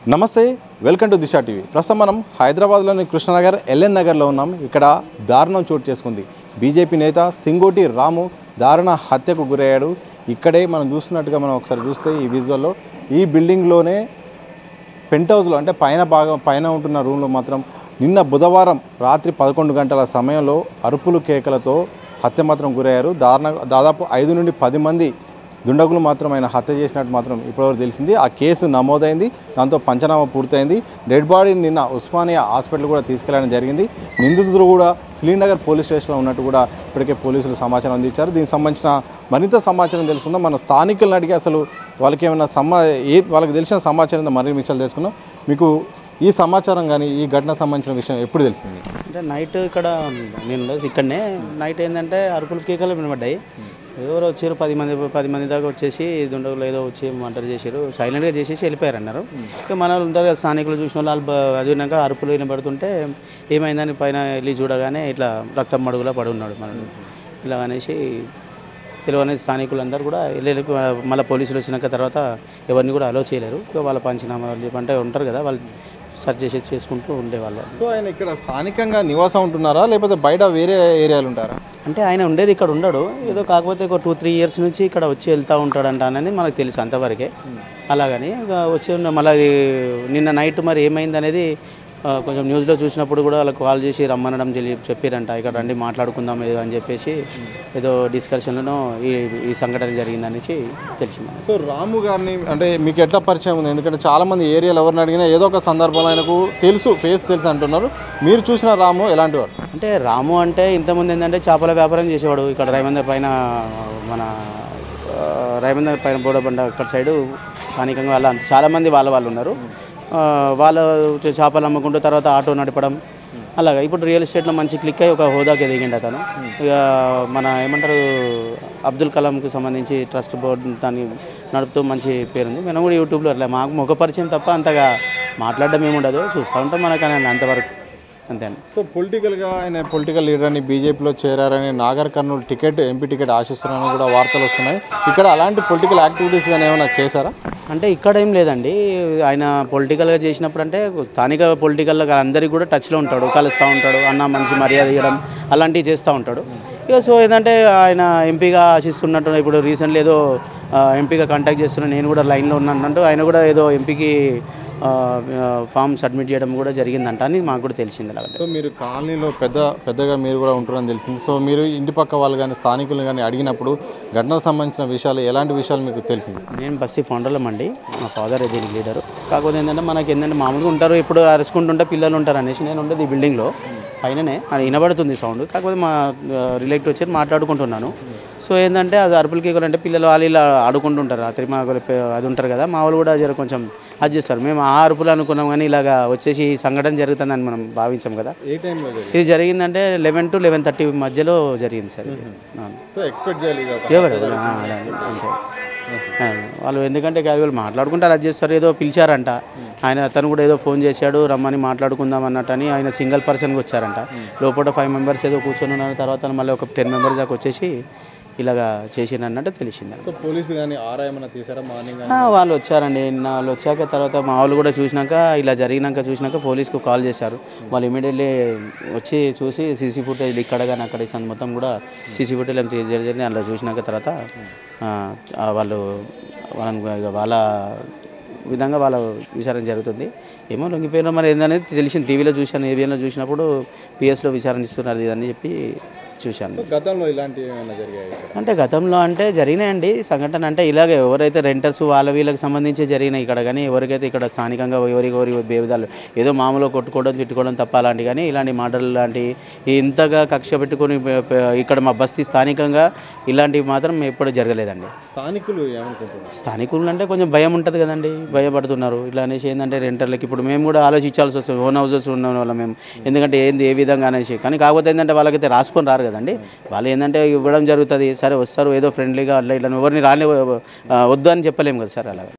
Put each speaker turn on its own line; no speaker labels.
నమస్తే welcome to Disha TV ప్రస్తుతం మనం హైదరాబాద్లోని కృష్ణనగర్ ఎల్ఎన్ నగర్లో ఉన్నాం ఇక్కడ దారుణం చోటు చేసుకుంది బీజేపీ నేత సింగోటి రాము దారుణ హత్యకు గురయ్యాడు ఇక్కడే మనం చూస్తున్నట్టుగా మనం ఒకసారి చూస్తే ఈ విజువల్లో ఈ బిల్డింగ్లోనే పెంట్ హౌస్లో అంటే పైన భాగం పైన ఉంటున్న రూమ్లో మాత్రం నిన్న బుధవారం రాత్రి పదకొండు గంటల సమయంలో అరుపులు కేకలతో హత్య మాత్రం గురయ్యారు దారుణ దాదాపు ఐదు నుండి పది మంది దుండగులు మాత్రం ఆయన హత్య చేసినట్టు మాత్రం ఇప్పటివరకు తెలిసింది ఆ కేసు నమోదైంది దాంతో పంచనామా పూర్తయింది డెడ్ బాడీని నిన్న ఉస్మానియా హాస్పిటల్ కూడా తీసుకెళ్లడం జరిగింది నిందితుడు కూడా ఫిలింనగర్ పోలీస్ స్టేషన్లో ఉన్నట్టు కూడా ఇప్పటికే పోలీసులు సమాచారం అందించారు దీనికి సంబంధించిన మరింత సమాచారం తెలుసుకుందాం మన స్థానికులను అడిగి అసలు వాళ్ళకి ఏమైనా సమా ఏ వాళ్ళకి తెలిసిన సమాచారం ఉందో మరిన్ని విషయాలు తెలుసుకుందాం మీకు ఈ సమాచారం కానీ ఈ ఘటన సంబంధించిన విషయం ఎప్పుడు తెలిసింది
అంటే నైట్ ఇక్కడ నేను ఉండేది ఇక్కడనే నైట్ ఏంటంటే అరుపులు కేకలు వినబడ్డాయి ఎవరో వచ్చారు పది మంది పది మంది దాకా వచ్చేసి దుండగులు ఏదో వచ్చి మంటలు చేశారు సైలెంట్గా చేసేసి వెళ్ళిపోయారు అన్నారు ఇక మన వాళ్ళు ఉంటారు కదా స్థానికులు చూసిన వాళ్ళు వాళ్ళు బ- అది విన్నాక అరుపులు వినబడుతుంటే ఏమైందని పైన వెళ్ళి చూడగానే ఇట్లా రక్తం మడుగులా పడి ఉన్నాడు మన ఇలా అనేసి తెలియని స్థానికులందరూ కూడా వెళ్ళి మళ్ళీ పోలీసులు వచ్చినాక తర్వాత ఎవరిని కూడా అలో చేయలేరు సో వాళ్ళ పంచనామా వాళ్ళు అంటే ఉంటారు కదా వాళ్ళు సర్చ్ చేసి చేసుకుంటూ ఉండేవాళ్ళు
సో ఆయన ఇక్కడ స్థానికంగా నివాసం ఉంటున్నారా లేకపోతే బయట వేరే ఏరియాలు ఉంటారా
అంటే ఆయన ఉండేది ఇక్కడ ఉండడు ఏదో కాకపోతే ఒక టూ త్రీ ఇయర్స్ నుంచి ఇక్కడ వచ్చి వెళ్తూ ఉంటాడంట అనేది మనకు తెలుసు అంతవరకే అలాగని ఇక వచ్చి ఉన్న మళ్ళీ అది నిన్న నైట్ మరి ఏమైంది అనేది ఆ, కొంచెం న్యూస్లో చూసినప్పుడు కూడా వాళ్ళకి కాల్ చేసి రమ్మనడం తెలియ చెప్పారంట ఇక్కడ రండి మాట్లాడుకుందాం ఏదో అని చెప్పేసి ఏదో డిస్కషన్లో ఈ ఈ సంఘటన జరిగిందనేసి తెలిసింది
సో రాము గారిని అంటే మీకు ఎట్లా పరిచయం ఉంది ఎందుకంటే చాలా మంది ఏరియాలో ఎవరిని అడిగినా ఏదో ఒక సందర్భంలో ఆయనకు తెలుసు ఫేస్ తెలుసు అంటున్నారు మీరు చూసిన రాము ఎలాంటి వాడు
అంటే రాము అంటే ఇంతకుముందు ఏంటంటే చేపల వ్యాపారం చేసేవాడు ఇక్కడ రైమందర్ పైన మన ఆ, రైమందర్ పైన బోడబండ అక్కడ సైడు స్థానికంగా వాళ్ళ అంత చాలామంది వాళ్ళ వాళ్ళు ఉన్నారు ఆ, వాళ్ళ చే- చేపలు అమ్ముకుంటూ తర్వాత ఆటో నడపడం అలాగా ఇప్పుడు రియల్ ఎస్టేట్లో మంచి క్లిక్ అయ్యి ఒక హోదాకి ఎదిగిండు అతను ఇక మన ఏమంటారు అబ్దుల్ కలాంకి సంబంధించి ట్రస్ట్ బోర్డు దాన్ని నడుపుతూ మంచి పేరుంది మేము కూడా యూట్యూబ్లో అట్లా మాకు ముఖ పరిచయం తప్ప అంతగా మాట్లాడడం ఏముండదు చూస్తూ ఉంటాం మనకు అని అంతవరకు అంతే అండి
సో పొలిటికల్గా ఆయన పొలిటికల్ లీడర్ అని బీజేపీలో చేరారని Nagar Kurnool ticket MP ticket ఆశిస్తున్నారని కూడా వార్తలు వస్తున్నాయి ఇక్కడ అలాంటి పొలిటికల్ యాక్టివిటీస్ కానీ ఏమైనా చేశారా
అంటే ఇక్కడ ఏం లేదండి ఆయన పొలిటికల్గా చేసినప్పుడు అంటే స్థానిక పొలిటికల్లో అందరికీ కూడా టచ్లో ఉంటాడు కలుస్తూ ఉంటాడు అన్న మంచి మర్యాద ఇవ్వడం అలాంటివి చేస్తూ ఉంటాడు ఇక సో ఏంటంటే ఆయన ఎంపీగా ఆశిస్తున్నట్టు ఇప్పుడు రీసెంట్లీ ఏదో ఆ, ఎంపీగా కాంటాక్ట్ చేస్తున్నా నేను కూడా లైన్లో ఉన్నానంటూ ఆయన కూడా ఏదో ఎంపీకి ఫామ్ సబ్మిట్ చేయడం కూడా జరిగిందంట అని మాకు కూడా తెలిసింది అలాగే
సో మీరు కాలనీలో పెద్ద పెద్దగా మీరు కూడా ఉంటారని తెలిసింది సో మీరు ఇంటి పక్క వాళ్ళు కానీ స్థానికులు కానీ అడిగినప్పుడు ఘటనకు సంబంధించిన విషయాలు ఎలాంటి విషయాలు మీకు తెలిసింది
నేను బస్సీ ఫౌండర్లం అండి మా ఫాదర్ దీనికి లీడరు కాకపోతే ఏంటంటే మనకి ఏంటంటే మామూలుగా ఉంటారు ఇప్పుడు అరుచుకుంటుంటే పిల్లలు ఉంటారు అనేసి నేను ఉండేది ఈ బిల్డింగ్లో పైననే అది వినబడుతుంది సౌండ్ కాకపోతే మా రిలేటివ్ వచ్చి మాట్లాడుకుంటున్నాను సో ఏంటంటే అది అరుపులు కేకులు అంటే పిల్లలు వాళ్ళు ఇలా ఆడుకుంటుంటారు రాత్రి మా అది ఉంటారు కదా మా వాళ్ళు కూడా జర కొంచెం అది చేస్తారు మేము ఆ అరుపులు అనుకున్నాం కానీ ఇలాగా వచ్చేసి ఈ సంఘటన జరుగుతుందని మనం భావించాం కదా
ఏ టైంలో
ఇది జరిగిందంటే లెవెన్ టు లెవెన్ థర్టీ మధ్యలో జరిగింది సార్ ఇది అవును.
సో ఎక్స్పెక్ట్ చేయాలి ఇది ఒక-
ఎవరు ఆ, అలాగే, అంతే ఆ, వాళ్ళు ఎందుకంటే క్యాజువల్ మాట్లాడుకుంటారు అది చేస్తారు ఏదో పిలిచారంట ఆయన అతను కూడా ఏదో ఫోన్ చేశాడు రమ్మని మాట్లాడుకుందాం అన్నట్టు అని ఆయన సింగిల్ పర్సన్గా వచ్చారంట లోపల ఫైవ్ మెంబర్స్ ఏదో కూర్చొని ఉన్నారు తర్వాత మళ్ళీ ఒక టెన్ మెంబర్స్ దాకా వచ్చేసి ఇలాగా చేసిందన్నట్టు తెలిసింది
సో పోలీసు కానీ ఆరా ఏమైనా తీసారా మార్నింగ్
ఆ, వాళ్ళు వచ్చారండి నిన్న వాళ్ళు వచ్చాక తర్వాత మా వాళ్ళు కూడా చూసినాక ఇలా జరిగినాక చూసినాక పోలీస్కు కాల్ చేశారు వాళ్ళు ఇమీడియట్లీ వచ్చి చూసి సీసీ ఫుటేజ్ ఇక్కడ కానీ అక్కడ ఈ సందు మొత్తం కూడా సీసీ ఫుటేజ్ ఏం జరిగింది అందులో చూసినాక తర్వాత ఆ, ఆ, వాళ్ళు వాళ్ళని ఇక వాళ్ళ విధంగా వాళ్ళ విచారణ జరుగుతుంది ఏమో లొంగిపోయినా మరి ఏందనేది తెలిసింది టీవీలో చూశాను ఏబిఎన్లో చూసినప్పుడు పిఎస్లో విచారణ ఇస్తున్నారు ఇదని చెప్పి చూశాను
గతంలో ఇలాంటివి ఏమైనా జరిగాయి ఇక్కడ?
అంటే గతంలో అంటే జరిగినాయండి సంఘటన అంటే ఇలాగే ఎవరైతే రెంటర్స్ వాళ్ళ వీళ్ళకి సంబంధించి జరిగినాయి ఇక్కడ కానీ ఎవరికైతే ఇక్కడ స్థానికంగా ఎవరికి ఎవరి భేదాలు ఏదో మామూలుగా కొట్టుకోవడం తిట్టుకోవడం తప్ప అలాంటి కానీ ఇలాంటి మాటలు లాంటి ఇంతగా కక్ష పెట్టుకొని ప- ప- ఇక్కడ మా బస్తీ స్థానికంగా ఇలాంటివి మాత్రం ఎప్పుడు జరగలేదండి
స్థానికులు ఏమనుకుంటున్నారు
స్థానికులు అంటే కొంచెం భయం ఉంటుంది కదండి భయపడుతున్నారు ఇట్లా అనేసి ఏంటంటే రెంటర్లకి ఇప్పుడు మేము కూడా ఆలోచించాల్సి వస్తుంది ఓన్ హౌసెస్ ఉన్న వాళ్ళం మేము ఎందుకంటే ఏంది ఏ విధంగా అనేసి కానీ కాకపోతే ఏంటంటే వాళ్ళకైతే రాసుకొని రారు కదండి వాళ్ళు ఏంటంటే ఇవ్వడం జరుగుతుంది సరే వస్తారు ఏదో ఫ్రెండ్లీగా అట్లా ఇట్లా ఎవరిని రాని వద్దు అని చెప్పలేము కదా సార్ అలాగే